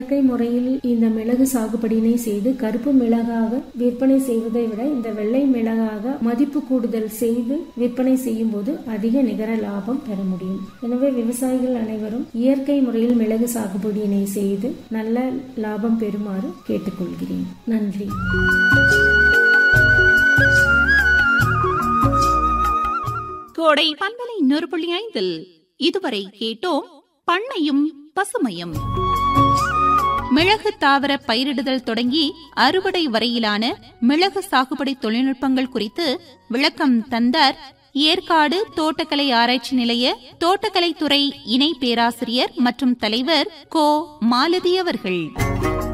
இயற்கை முறையில் இந்த மிளகு சாகுபடியினை செய்து கருப்பு மிளகாக விற்பனை செய்வதை விட இந்த வெள்ளை மிளகாக மதிப்பு கூடுதல் செய்து விற்பனை செய்யும் போது அதிக நிகர லாபம் பெற முடியும் எனவே விவசாயிகள் அனைவரும் இயற்கை முறையில் மிளகு சாகுபடியினை செய்து நல்ல லாபம் பெறுமாறு கேட்டுக்கொள்கிறேன் நன்றி கோடை பண்பலை இன்னொரு புள்ளி ஐந்தில் இதுவரை கேட்டோம் பண்ணையும் பசுமையும் மிளகு தாவர பயிரிடுதல் தொடங்கி அறுவடை வரையிலான மிளகு சாகுபடி தொழில்நுட்பங்கள் குறித்து விளக்கம் தந்தார் ஏற்காடு தோட்டக்கலை ஆராய்ச்சி நிலைய தோட்டக்கலைத்துறை இணை பேராசிரியர் மற்றும் தலைவர் கோ மாலதி அவர்கள்